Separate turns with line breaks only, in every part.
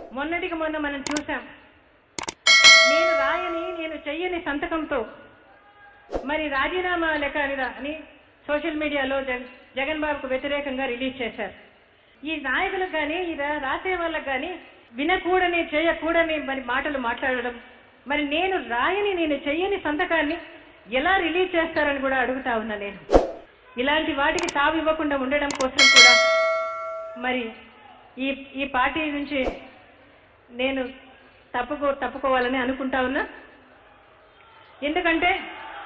మొన్నటికి మొన్న మనం చూసాం నేను రాయని నేను చెయ్యని సంతకంతో మరి రాజీనామా లెక్క అని రా- అని సోషల్ మీడియాలో జగ జగన్ బాబుకు వ్యతిరేకంగా రిలీజ్ చేశారు ఈ నాయకులకు కానీ ఈ రా- రాసే వాళ్ళకి కానీ వినకూడని చేయకూడని మరి మాటలు మాట్లాడడం మరి నేను రాయని నేను చెయ్యని సంతకాన్ని ఎలా రిలీజ్ చేస్తారని కూడా అడుగుతా ఉన్నా నేను ఇలాంటి వాటికి తావు ఇవ్వకుండా ఉండడం కోసం కూడా మరి ఈ ఈ పార్టీ నుంచి నేను తప్పుకో తప్పుకోవాలని అనుకుంటా ఉన్నా ఎందుకంటే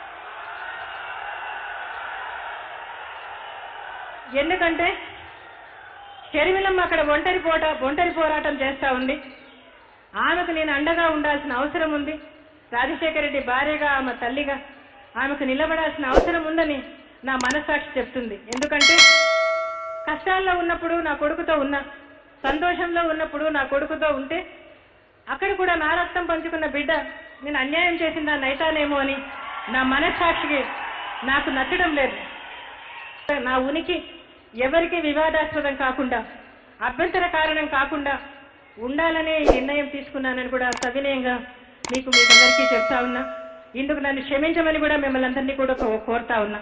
ఎందుకంటే షర్మిలమ్మ అక్కడ ఒంటరి పోట ఒంటరి పోరాటం చేస్తా ఉంది ఆమెకు నేను అండగా ఉండాల్సిన అవసరం ఉంది రాజశేఖర రెడ్డి భార్యగా ఆమె తల్లిగా ఆమెకు నిలబడాల్సిన అవసరం ఉందని నా మనస్సాక్షి చెప్తుంది ఎందుకంటే కష్టాల్లో ఉన్నప్పుడు నా కొడుకుతో ఉన్నా సంతోషంలో ఉన్నప్పుడు నా కొడుకుతో ఉంటే అక్కడ కూడా నా రక్తం పంచుకున్న బిడ్డ నేను అన్యాయం చేసిందా నైతానేమో అని నా మనస్సాక్షికి నాకు నచ్చడం లేదు నా ఉనికి ఎవరికి వివాదాస్పదం కాకుండా అభ్యంతర కారణం కాకుండా ఉండాలనే ఈ నిర్ణయం తీసుకున్నానని కూడా సవినయంగా మీకు మీకందరికీ చెప్తా ఉన్నా ఇందుకు నన్ను క్షమించమని కూడా మిమ్మల్ని అందరినీ కూడా కో- కోరుతా ఉన్నా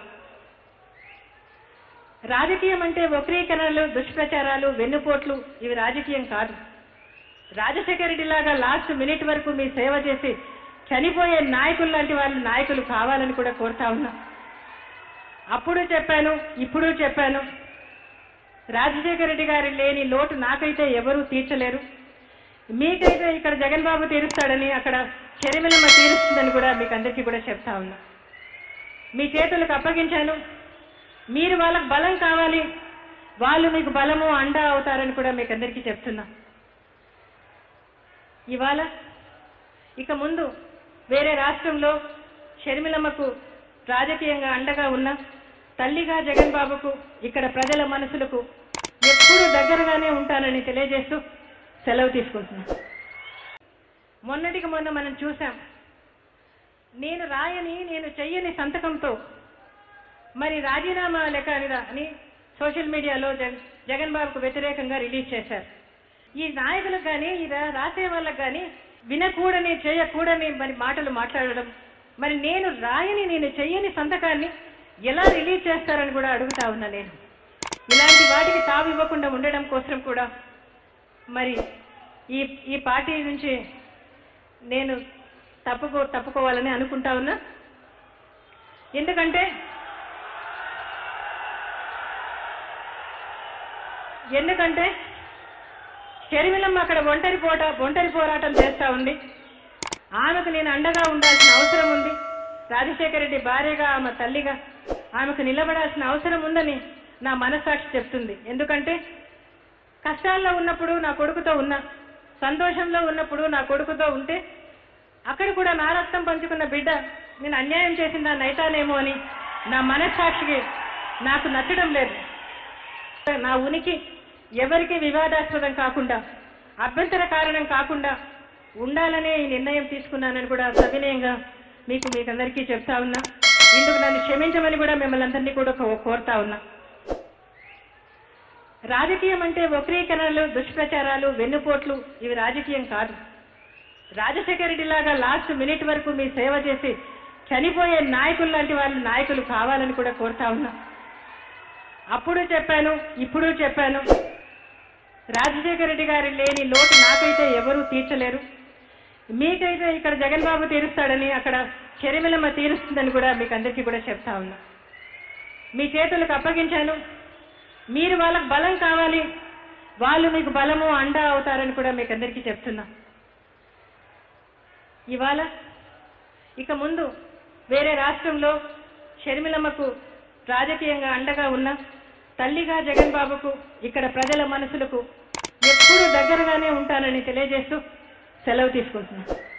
రాజకీయం అంటే వక్రీకరణలు దుష్ప్రచారాలు వెన్నుపోట్లు ఇవి రాజకీయం కాదు రాజశేఖర రెడ్డి లాగా లాస్ట్ మినిట్ వరకు మీ సేవ చేసి చనిపోయే నాయకులు లాంటి వాళ్ళు నాయకులు కావాలని కూడా కోరుతా ఉన్నా అప్పుడు చెప్పాను ఇప్పుడు చెప్పాను రాజశేఖర రెడ్డి గారి లేని లోటు నాకైతే ఎవరూ తీర్చలేరు మీకైతే ఇక్కడ జగన్ బాబు తీరుస్తాడని అక్కడ చెరిమిలమ్మ తీరుస్తుందని కూడా మీకు అందరికీ కూడా చెప్తా ఉన్నా మీ చేతులకు అప్పగించాను మీరు వాళ్ళకు బలం కావాలి వాళ్ళు మీకు బలము అండ అవుతారని కూడా మీకు అందరికీ చెప్తున్నా ఇవాళ ఇక ముందు వేరే రాష్ట్రంలో షర్మిలమ్మకు రాజకీయంగా అండగా ఉన్న తల్లిగా జగన్ బాబుకు ఇక్కడ ప్రజల మనసులకు ఎప్పుడూ దగ్గరగానే ఉంటానని తెలియజేస్తూ సెలవు తీసుకుంటున్నా మొన్నటికి మొన్న మనం చూసాం నేను రాయని నేను చెయ్యని సంతకంతో మరి రాజీనామా లెక్క అని రా- అని సోషల్ మీడియాలో జగ జగన్ బాబుకు వ్యతిరేకంగా రిలీజ్ చేశారు ఈ నాయకులకు కానీ ఈ రా- రాసే వాళ్ళకి కానీ వినకూడని చేయకూడని మరి మాటలు మాట్లాడడం మరి నేను రాయని నేను చెయ్యని సంతకాన్ని ఎలా రిలీజ్ చేస్తారని కూడా అడుగుతా ఉన్నా నేను ఇలాంటి వాటికి తావు ఇవ్వకుండా ఉండడం కోసం కూడా మరి ఈ ఈ పార్టీ నుంచి నేను తప్పుకో తప్పుకోవాలని అనుకుంటా ఉన్నా ఎందుకంటే ఎందుకంటే షర్మిలమ్మ అక్కడ ఒంటరి పోట ఒంటరి పోరాటం చేస్తా ఉంది ఆమెకు నేను అండగా ఉండాల్సిన అవసరం ఉంది రాజశేఖర రెడ్డి భార్యగా ఆమె తల్లిగా ఆమెకు నిలబడాల్సిన అవసరం ఉందని నా మనస్సాక్షి చెప్తుంది ఎందుకంటే కష్టాల్లో ఉన్నప్పుడు నా కొడుకుతో ఉన్నా సంతోషంలో ఉన్నప్పుడు నా కొడుకుతో ఉంటే అక్కడ కూడా నా రక్తం పంచుకున్న బిడ్డ నేను అన్యాయం చేసిందా నైతానేమో అని నా మనస్సాక్షికి నాకు నచ్చడం లేదు నా ఉనికి ఎవరికి వివాదాస్పదం కాకుండా అభ్యంతర కారణం కాకుండా ఉండాలనే ఈ నిర్ణయం తీసుకున్నానని కూడా సవినయంగా మీకు మీకందరికీ చెప్తా ఉన్నా ఇందుకు నన్ను క్షమించమని కూడా మిమ్మల్ని అందరినీ కూడా కో- కోరుతా ఉన్నా రాజకీయం అంటే వక్రీకరణలు దుష్ప్రచారాలు వెన్నుపోట్లు ఇవి రాజకీయం కాదు రాజశేఖర రెడ్డి లాగా లాస్ట్ మినిట్ వరకు మీ సేవ చేసి చనిపోయే నాయకులు లాంటి వాళ్ళు నాయకులు కావాలని కూడా కోరుతా ఉన్నా అప్పుడు చెప్పాను ఇప్పుడు చెప్పాను రాజశేఖర రెడ్డి గారి లేని లోటు నాకైతే ఎవరూ తీర్చలేరు మీకైతే ఇక్కడ జగన్ బాబు తీరుస్తాడని అక్కడ చెరిమిలమ్మ తీరుస్తుందని కూడా మీకు అందరికీ కూడా చెప్తా ఉన్నా మీ చేతులకు అప్పగించాను మీరు వాళ్ళకు బలం కావాలి వాళ్ళు మీకు బలము అండ అవుతారని కూడా మీకు అందరికీ చెప్తున్నా ఇవాళ ఇక ముందు వేరే రాష్ట్రంలో షర్మిలమ్మకు రాజకీయంగా అండగా ఉన్న తల్లిగా జగన్ బాబుకు ఇక్కడ ప్రజల మనసులకు ఎప్పుడూ దగ్గరగానే ఉంటానని తెలియజేస్తూ సెలవు తీసుకుంటున్నా